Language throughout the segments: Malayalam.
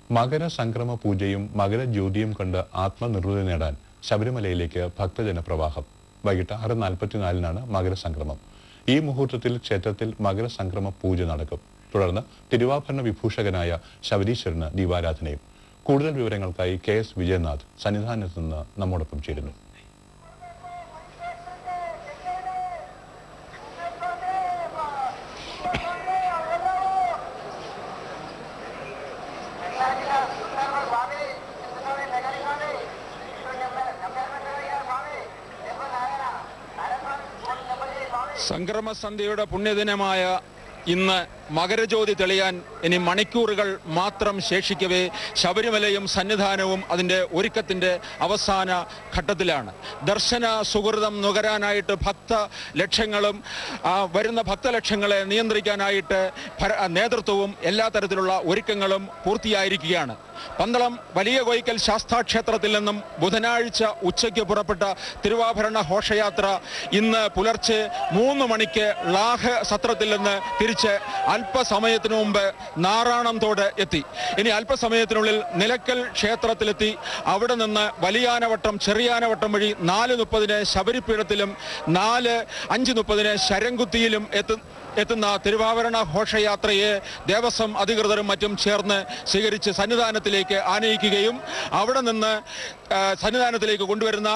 മകര സംക്രമ പൂജയും മകര ജ്യോതിയും കണ്ട് ആത്മനിർവൃതി നേടാൻ ശബരിമലയിലേക്ക് ഭക്തജന പ്രവാഹം വൈകിട്ട് ആറ് നാൽപ്പത്തിനാലിനാണ് മകരസംക്രമം ഈ മുഹൂർത്തത്തിൽ ക്ഷേത്രത്തിൽ മകരസംക്രമ പൂജ നടക്കും തുടർന്ന് തിരുവാഭരണ വിഭൂഷകനായ ശബരീശ്വരന് ദീപാരാധനയും കൂടുതൽ വിവരങ്ങൾക്കായി കെ എസ് വിജയനാഥ് സന്നിധാനത്ത് നിന്ന് നമ്മോടൊപ്പം ചേരുന്നു സംക്രമസന്ധ്യയുടെ പുണ്യദിനമായ ഇന്ന് മകരജ്യോതി തെളിയാൻ ഇനി മണിക്കൂറുകൾ മാത്രം ശേഷിക്കവേ ശബരിമലയും സന്നിധാനവും അതിൻ്റെ ഒരുക്കത്തിൻ്റെ അവസാന ഘട്ടത്തിലാണ് ദർശന സുഹൃതം നുകരാനായിട്ട് ഭക്ത ലക്ഷങ്ങളും ആ, വരുന്ന ഭക്തലക്ഷങ്ങളെ നിയന്ത്രിക്കാനായിട്ട് ഭര- നേതൃത്വവും എല്ലാ തരത്തിലുള്ള ഒരുക്കങ്ങളും പൂർത്തിയായിരിക്കുകയാണ് പന്തളം വലിയ കോയിക്കൽ ശാസ്താക്ഷേത്രത്തിൽ നിന്നും ബുധനാഴ്ച ഉച്ചയ്ക്ക് പുറപ്പെട്ട തിരുവാഭരണ ഘോഷയാത്ര ഇന്ന് പുലർച്ചെ മൂന്ന് മണിക്ക് ലാഹ സത്രത്തിൽ നിന്ന് തിരിച്ച് അല്പസമയത്തിനു മുമ്പ് നാറാണംതോട് എത്തി ഇനി അല്പസമയത്തിനുള്ളിൽ നിലക്കൽ ക്ഷേത്രത്തിലെത്തി അവിടെ നിന്ന് വലിയാനവട്ടം ചെറിയാനവട്ടം വഴി നാല് മുപ്പതിന് ശബരിപീഠത്തിലും നാല് അഞ്ച് മുപ്പതിന് ശരംകുത്തിയിലും എത്തു എത്തുന്ന തിരുവാഭരണ ഘോഷയാത്രയെ ദേവസ്വം അധികൃതരും മറ്റും ചേർന്ന് സ്വീകരിച്ച് സന്നിധാനത്തിലേക്ക് ആനയിക്കുകയും അവിടെ നിന്ന് ആ, സന്നിധാനത്തിലേക്ക് കൊണ്ടുവരുന്ന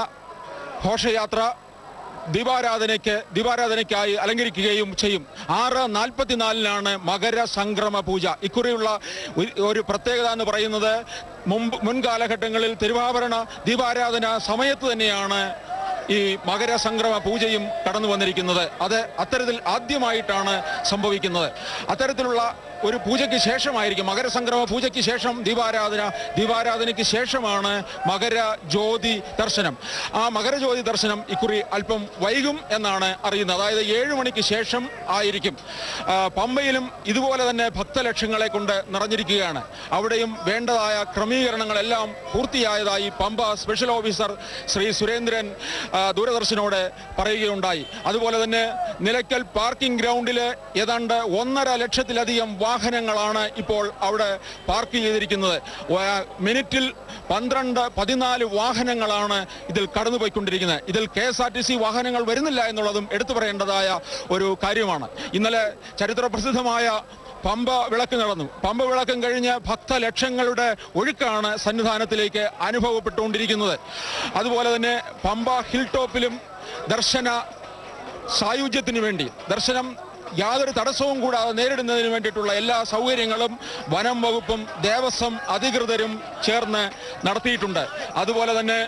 ഘോഷയാത്ര ദീപാരാധനയ്ക്ക് ദീപാരാധനയ്ക്കായി അലങ്കരിക്കുകയും ചെയ്യും ആറ് നാൽപ്പത്തിനാലിനാണ് മകര സംക്രമ പൂജ ഇക്കുറിയുള്ള ഒരു- ഒരു പ്രത്യേകത എന്ന് പറയുന്നത് മുമ്പ് മുൻകാലഘട്ടങ്ങളിൽ തിരുവാഭരണ ദീപാരാധന സമയത്ത് തന്നെയാണ് ഈ മകര സംക്രമ പൂജയും കടന്നു വന്നിരിക്കുന്നത് അത് അത്തരത്തിൽ ആദ്യമായിട്ടാണ് സംഭവിക്കുന്നത് അത്തരത്തിലുള്ള ഒരു പൂജയ്ക്ക് ശേഷമായിരിക്കും മകരസംക്രമ പൂജയ്ക്ക് ശേഷം ദീപാരാധന ദീപാരാധനയ്ക്ക് ശേഷമാണ് മകര ജ്യോതി ദർശനം ആ മകരജ്യോതി ദർശനം ഇക്കുറി അല്പം വൈകും എന്നാണ് അറിയുന്നത് അതായത് ഏഴ് മണിക്ക് ശേഷം ആയിരിക്കും ആ, പമ്പയിലും ഇതുപോലെ തന്നെ ഭക്തലക്ഷങ്ങളെ കൊണ്ട് നിറഞ്ഞിരിക്കുകയാണ് അവിടെയും വേണ്ടതായ ക്രമീകരണങ്ങളെല്ലാം പൂർത്തിയായതായി പമ്പ സ്പെഷ്യൽ ഓഫീസർ ശ്രീ സുരേന്ദ്രൻ ആ, ദൂരദർശനോട് പറയുകയുണ്ടായി അതുപോലെ തന്നെ നിലയ്ക്കൽ പാർക്കിംഗ് ഗ്രൗണ്ടിൽ ഏതാണ്ട് ഒന്നര ലക്ഷത്തിലധികം വാഹനങ്ങളാണ് ഇപ്പോൾ അവിടെ പാർക്ക് ചെയ്തിരിക്കുന്നത് വ- മിനിറ്റിൽ പന്ത്രണ്ട് പതിനാല് വാഹനങ്ങളാണ് ഇതിൽ കടന്നുപോയിക്കൊണ്ടിരിക്കുന്നത് ഇതിൽ K S R T C വാഹനങ്ങൾ വരുന്നില്ല എന്നുള്ളതും എടുത്തു പറയേണ്ടതായ ഒരു കാര്യമാണ് ഇന്നലെ ചരിത്ര പ്രസിദ്ധമായ പമ്പ വിളക്ക് നടന്നു പമ്പ വിളക്കം കഴിഞ്ഞ് ഭക്തലക്ഷങ്ങളുടെ ഒഴുക്കാണ് സന്നിധാനത്തിലേക്ക് അനുഭവപ്പെട്ടുകൊണ്ടിരിക്കുന്നത് അതുപോലെ തന്നെ പമ്പ ഹിൽ ടോപ്പിലും ദർശന സായുജ്യത്തിന് വേണ്ടി ദർശനം യാതൊരു തടസ്സവും കൂടാതെ നേരിടുന്നതിന് വേണ്ടിയിട്ടുള്ള എല്ലാ സൗകര്യങ്ങളും വനം വകുപ്പും ദേവസ്വം അധികൃതരും ചേർന്ന് നടത്തിയിട്ടുണ്ട് അതുപോലെ തന്നെ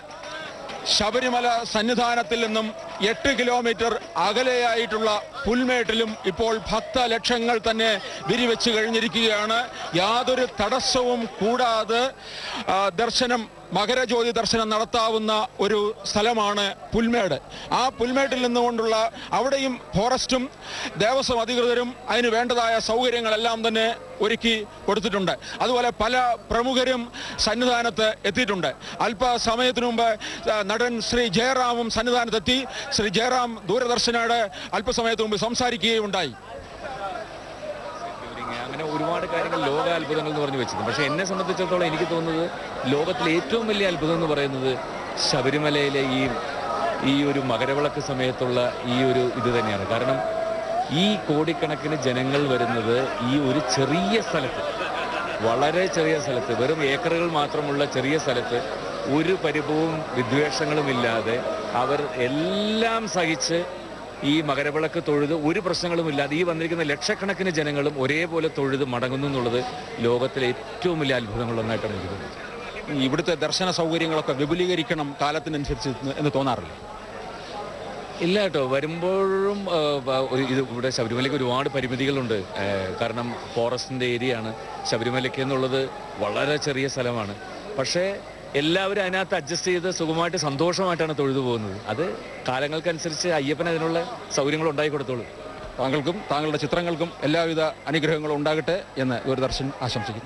ശബരിമല സന്നിധാനത്തിൽ നിന്നും എട്ട് കിലോമീറ്റർ അകലെയായിട്ടുള്ള പുൽമേട്ടിലും ഇപ്പോൾ ഭക്തലക്ഷങ്ങൾ തന്നെ വിരിവെച്ച് കഴിഞ്ഞിരിക്കുകയാണ് യാതൊരു തടസ്സവും കൂടാതെ ആ, ദർശനം മകരജ്യോതി ദർശനം നടത്താവുന്ന ഒരു സ്ഥലമാണ് പുൽമേട് ആ പുൽമേട്ടിൽ നിന്നുകൊണ്ടുള്ള അവിടെയും ഫോറസ്റ്റും ദേവസ്വം അധികൃതരും അതിന് വേണ്ടതായ സൗകര്യങ്ങളെല്ലാം തന്നെ ഒരുക്കി കൊടുത്തിട്ടുണ്ട് അതുപോലെ പല പ്രമുഖരും സന്നിധാനത്ത് എത്തിയിട്ടുണ്ട് അല്പസമയത്തിനു മുമ്പ് ആ, നടൻ ശ്രീ ജയറാമും സന്നിധാനത്തെത്തി ശ്രീ ജയറാം ദൂരദർശനോട് അല്പസമയത്തിന് മുമ്പ് സംസാരിക്കുകയുണ്ടായി ഇവരിങ്ങനെ അങ്ങനെ ഒരുപാട് കാര്യങ്ങൾ ലോക അത്ഭുതങ്ങൾ എന്ന് പറഞ്ഞു വെച്ചത് പക്ഷെ എന്നെ സംബന്ധിച്ചിടത്തോളം എനിക്ക് തോന്നുന്നത് ലോകത്തിലെ ഏറ്റവും വലിയ അത്ഭുതം എന്ന് പറയുന്നത് ശബരിമലയിലെ ഈ ഈ ഒരു മകരവിളക്ക് സമയത്തുള്ള ഈ ഒരു ഇത് തന്നെയാണ് കാരണം ഈ കോടിക്കണക്കിന് ജനങ്ങൾ വരുന്നത് ഈ ഒരു ചെറിയ സ്ഥലത്ത് വളരെ ചെറിയ സ്ഥലത്ത് വെറും ഏക്കറുകൾ മാത്രമുള്ള ചെറിയ സ്ഥലത്ത് ഒരു പരിഭവവും വിദ്വേഷങ്ങളും ഇല്ലാതെ അവർ എല്ലാം സഹിച്ച് ഈ മകരവിളക്ക് തൊഴുത് ഒരു പ്രശ്നങ്ങളും ഇല്ലാതെ ഈ വന്നിരിക്കുന്ന ലക്ഷക്കണക്കിന് ജനങ്ങളും ഒരേപോലെ തൊഴുത് മടങ്ങുന്നു എന്നുള്ളത് ലോകത്തിലെ ഏറ്റവും വലിയ അത്ഭുതങ്ങളൊന്നായിട്ടാണ് എനിക്ക് തോന്നുന്നത് ഇവിടുത്തെ ദർശന സൗകര്യങ്ങളൊക്കെ വിപുലീകരിക്കണം കാലത്തിനനുസരിച്ച് എന്ന് തോന്നാറില്ല ഇല്ല കേട്ടോ വരുമ്പോഴും ആ, വ- ഒരു ഇത് ഇവിടെ ശബരിമലയ്ക്ക് ഒരുപാട് പരിമിതികളുണ്ട് ആ, കാരണം ഫോറസ്റ്റിൻ്റെ ഏരിയയാണ് ശബരിമലയ്ക്ക് എന്നുള്ളത് വളരെ ചെറിയ സ്ഥലമാണ് പക്ഷേ എല്ലാവരും അതിനകത്ത് അഡ്ജസ്റ്റ് ചെയ്ത് സുഖമായിട്ട് സന്തോഷമായിട്ടാണ് തൊഴുതു പോകുന്നത് അത് കാലങ്ങൾക്കനുസരിച്ച് അയ്യപ്പൻ അതിനുള്ള സൗകര്യങ്ങൾ ഉണ്ടായി കൊടുത്തോളൂ താങ്കൾക്കും താങ്കളുടെ ചിത്രങ്ങൾക്കും എല്ലാവിധ അനുഗ്രഹങ്ങളും ഉണ്ടാകട്ടെ എന്ന് ദൂരദർശൻ ആശംസിക്കുന്നു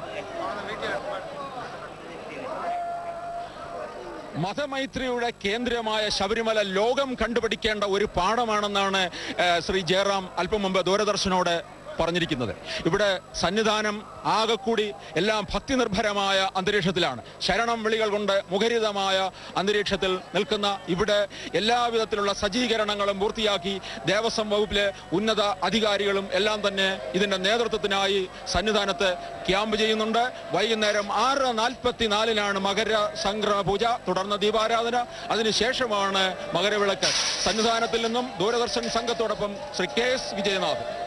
മതമൈത്രിയുടെ കേന്ദ്രമായ ശബരിമല ലോകം കണ്ടുപിടിക്കേണ്ട ഒരു പാഠമാണെന്നാണ് ഏഹ്, ശ്രീ ജയറാം അല്പം മുമ്പ് ദൂരദർശനോട് പറഞ്ഞിരിക്കുന്നത് ഇവിടെ സന്നിധാനം ആകെക്കൂടി എല്ലാം ഭക്തിനിർഭരമായ അന്തരീക്ഷത്തിലാണ് ശരണം വിളികൾ കൊണ്ട് മുഖരിതമായ അന്തരീക്ഷത്തിൽ നിൽക്കുന്ന ഇവിടെ എല്ലാവിധത്തിലുള്ള സജ്ജീകരണങ്ങളും പൂർത്തിയാക്കി ദേവസ്വം വകുപ്പിലെ ഉന്നത അധികാരികളും എല്ലാം തന്നെ ഇതിന്റെ നേതൃത്വത്തിനായി സന്നിധാനത്ത് ക്യാമ്പ് ചെയ്യുന്നുണ്ട് വൈകുന്നേരം ആറ് നാൽപ്പത്തിനാലിനാണ് മകര സംക്രമ പൂജ തുടർന്ന് ദീപാരാധന അതിനുശേഷമാണ് മകരവിളക്ക് സന്നിധാനത്തിൽ നിന്നും ദൂരദർശൻ സംഘത്തോടൊപ്പം ശ്രീ കെ എസ് വിജയനാഥ്